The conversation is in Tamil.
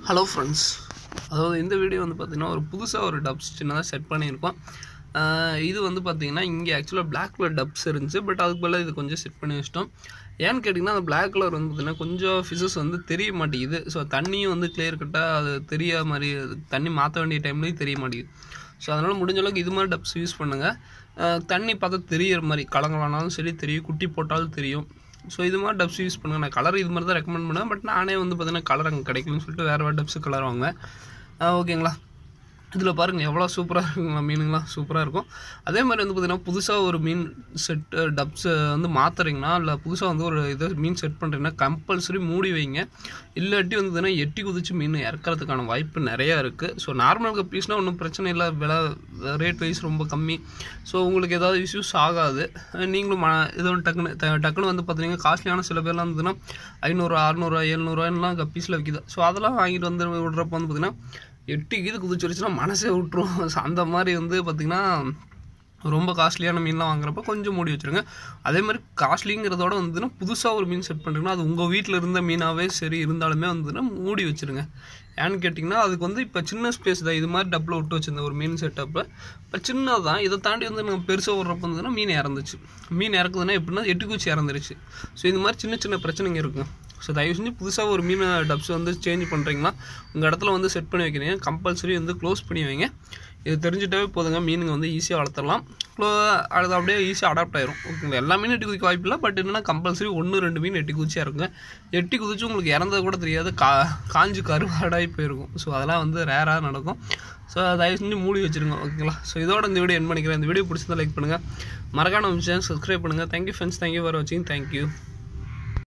ஹலோ ஃப்ரெண்ட்ஸ் அதாவது இந்த வீடியோ வந்து பார்த்திங்கன்னா ஒரு புதுசாக ஒரு டப்ஸ் சின்னதாக செட் பண்ணியிருக்கோம் ஆஹ் இது வந்து பார்த்திங்கன்னா இங்கே ஆக்சுவலாக பிளாக் கலர் டப்ஸ் இருந்துச்சு பட் அதுக்கு பதிலாக இது கொஞ்சம் செட் பண்ணி வச்சிட்டோம் ஏன்னு கேட்டிங்கன்னா அந்த பிளாக் கலர் வந்து பார்த்திங்கன்னா கொஞ்சம் ஃபிஷஸ் வந்து தெரிய மாட்டேங்குது ஸோ தண்ணியும் வந்து கிளியர் கட்டாக அது தெரிய மாதிரி அது தண்ணி மாற்ற வேண்டிய டைம்லேயும் தெரிய மாட்டேங்குது ஸோ அதனால் முடிஞ்ச அளவுக்கு இது மாதிரி டப்ஸ் யூஸ் பண்ணுங்கள் ஆஹ் தண்ணி பார்த்தா தெரியிற மாதிரி கலங்கலானாலும் சரி தெரியும் குட்டி போட்டாலும் தெரியும் ஸோ இது மாதிரி டப்ஸ் யூஸ் பண்ணுங்கள் நான் கலர் இது மாதிரி தான் ரெக்கமெண்ட் பண்ணுவேன் பட் நானே வந்து பார்த்தீங்கன்னா கலர் அங்கே கிடைக்கலன்னு சொல்லிட்டு வேறு வேறு டப்ஸு கலர் வாங்குவேன் ஆஹ் ஓகேங்களா இதில் பாருங்கள் எவ்வளோ சூப்பராக இருக்குங்களா மீனுங்களாம் சூப்பராக இருக்கும் அதே மாதிரி வந்து பார்த்திங்கன்னா புதுசாக ஒரு மீன் செட் டப்ஸை வந்து மாற்றுறீங்கன்னா இல்லை புதுசாக வந்து ஒரு இதை மீன் செட் பண்ணுறீங்கன்னா கம்பல்சரி மூடி வைங்க இல்லாட்டி வந்து பார்த்தீங்கன்னா எட்டி குதிச்சு மீன் இறக்கறதுக்கான வாய்ப்பு நிறையா இருக்குது ஸோ நார்மல் கப்பீஸ்னால் ஒன்றும் பிரச்சனை இல்லை விலை ரேட் வைஸ் ரொம்ப கம்மி ஸோ உங்களுக்கு ஏதாவது இஷ்யூஸ் ஆகாது நீங்களும் ம இது வந்து டக்குன்னு ட- டக்குன்னு வந்து பார்த்தீங்கன்னா காஸ்ட்லியான சில பேர்லாம் இருந்ததுன்னா ஐநூறு அறநூறுவா எழுநூறுவாலாம் கப்பீஸில் விற்கிது ஸோ அதெல்லாம் வாங்கிட்டு வந்து விடுறப்ப வந்து பார்த்திங்கன்னா எட்டு கீது குதிச்சிருச்சுன்னா மனசே விட்டுரும் So, அந்த மாதிரி வந்து பார்த்திங்கன்னா ரொம்ப காஸ்ட்லியான மீன்லாம் வாங்குறப்ப கொஞ்சம் மூடி வச்சுருங்க அதே மாதிரி காஸ்ட்லிங்கிறதோட வந்துன்னா புதுசாக ஒரு மீன் செட் பண்ணுறீங்கன்னா அது உங்கள் வீட்டில் இருந்த மீனாகவே சரி இருந்தாலுமே வந்துன்னா மூடி வச்சுருங்க ஏன்னு கேட்டிங்கன்னா அதுக்கு வந்து இப்போ சின்ன ஸ்பேஸ் தான் இது மாதிரி டப்பில் விட்டு வச்சிருந்த ஒரு மீன் செட்டப்பில் இப்போ சின்னது தான் இதை தாண்டி வந்து நம்ம பெருசாக விட்றப்ப வந்துன்னா மீன் இறந்துச்சு மீன் இறக்குதுன்னா எப்படின்னா எட்டுக்குச்சி இறந்துருச்சு ஸோ இந்த மாதிரி சின்ன சின்ன பிரச்சனைங்க இருக்கும் ஸோ தயவு செஞ்சு புதுசாக ஒரு மீன் டப்ஸ் வந்து சேஞ்ச் பண்ணுறீங்கன்னா உங்கள் இடத்துல வந்து செட் பண்ணி வைக்கிறீங்க கம்பல்சரி வந்து க்ளோஸ் பண்ணி வைங்க இது தெரிஞ்சுட்டாவே போதுங்க மீனுங்க வந்து ஈஸியாக வளர்த்துடலாம் க்ளோ அது அப்படியே ஈஸியாக அடாப்ட் ஆயிரும் ஓகேங்களா எல்லா மீனும் எட்டி குதிக்க வாய்ப்பு இல்லை பட் என்னன்னா கம்பல்சரி ஒன்று ரெண்டு மீன் எட்டி குதிச்சியாக இருக்குங்க எட்டி குதிச்சு உங்களுக்கு இறந்தது கூட தெரியாது கா காஞ்சு கருவாடாகி போயிருக்கும் ஸோ அதெல்லாம் வந்து ரேராக நடக்கும் ஸோ தயவு செஞ்சு மூடி வச்சிருங்க ஓகேங்களா ஸோ இதோட இந்த வீடியோ என் பண்ணிக்கிறேன் இந்த வீடியோ பிடிச்சிருந்தா லைக் பண்ணுங்கள் மறக்காம சேனல் சப்ஸ்கிரைப் பண்ணுங்கள் தேங்க்யூ ஃப்ரெண்ட்ஸ் தேங்க்யூ ஃபார் வாட்சிங் தேங்க்யூ